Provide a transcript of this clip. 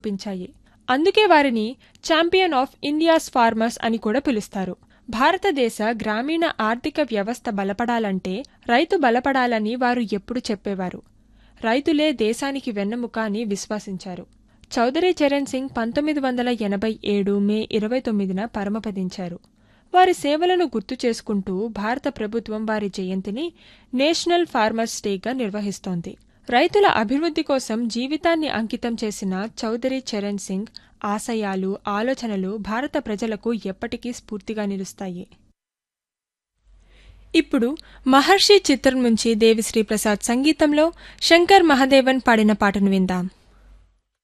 పించాయి అందుకే వారిని champion of India's farmers అని కూడా పిలుస్తారు భారతదేశ గ్రామీణ ఆర్థిక వ్యవస్థ బలపడాలంటే రైతు బలపడాలని వారు ఎప్పుడు చెప్పేవారు రైతులే దేశానికి వెన్నెముక అని విశ్వసించారు చౌదరి చరణ్ సింగ్ పంతొమ్మిది వందల ఎనభై ఏడు మే ఇరవై తొమ్మిదిన పరమపదించారు వారి సేవలను గుర్తు చేసుకుంటూ భారత ప్రభుత్వం వారి జయంతిని నేషనల్ ఫార్మర్స్ డేగా నిర్వహిస్తోంది రైతుల అభివృద్ధి కోసం జీవితాన్ని అంకితం చేసిన చౌదరి చరణ్ సింగ్ ఆశయాలు ఆలోచనలు భారత ప్రజలకు ఎప్పటికీ స్ఫూర్తిగా నిలుస్తాయి ఇప్పుడు మహర్షి చిత్రం నుంచి దేవిశ్రీ ప్రసాద్ సంగీతంలో శంకర్ మహదేవన్ పాడిన పాటను విందాం